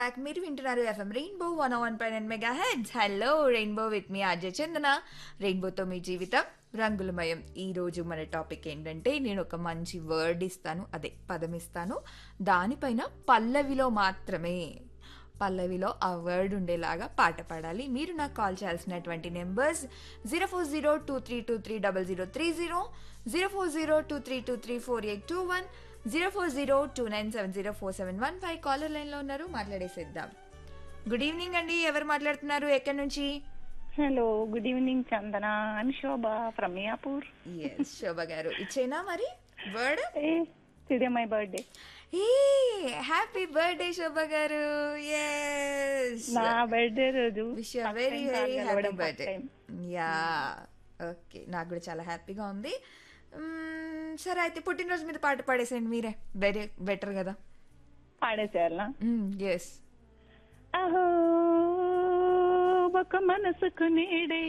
Back మీరు వింటున్నారు FM rainbow one one point megahertz hello rainbow with మీ అజయ్ చందన రెయిన్బోతో మీ జీవితం రంగులమయం ఈ రోజు మన టాపిక్ ఏంటంటే నేను ఒక మంచి వర్డ్ ఇస్తాను అదే పదం ఇస్తాను దానిపైన పల్లవిలో మాత్రమే పల్లవిలో ఆ వర్డ్ ఉండేలాగా పాట పాడాలి మీరు నాకు కాల్ చేయాల్సినటువంటి numbers zero four zero two three two three double zero three zero zero four zero two three two three four eight two one zero four zero two nine seven zero four seven one five caller లైన్లో ఉన్నారు మాట్లాడేసేద్దాం good evening అండి ఎవరు మాట్లాడుతున్నారు ఎక్కడి నుంచి hello good evening Chandana I'm Shobha from Miyapur yes Shobha garu ఇచ్చేనా మరి word ఏ టుడే మై బర్త్డే ఏ happy birthday Shobha garu yes నా బర్త్డే రోజు wish you first very time very call happy కలవడం first birthday time. Yeah okay నాకు కూడా చాలా హ్యాపీగా ఉంది మ్మ్, సరే అయితే పుట్టినరోజు మీద పాట పాడేసేయండి మీరే వెరీ బెటర్ కదా పాడేసేయాలా ఎస్ అహో ఒక మనసుకు నీడే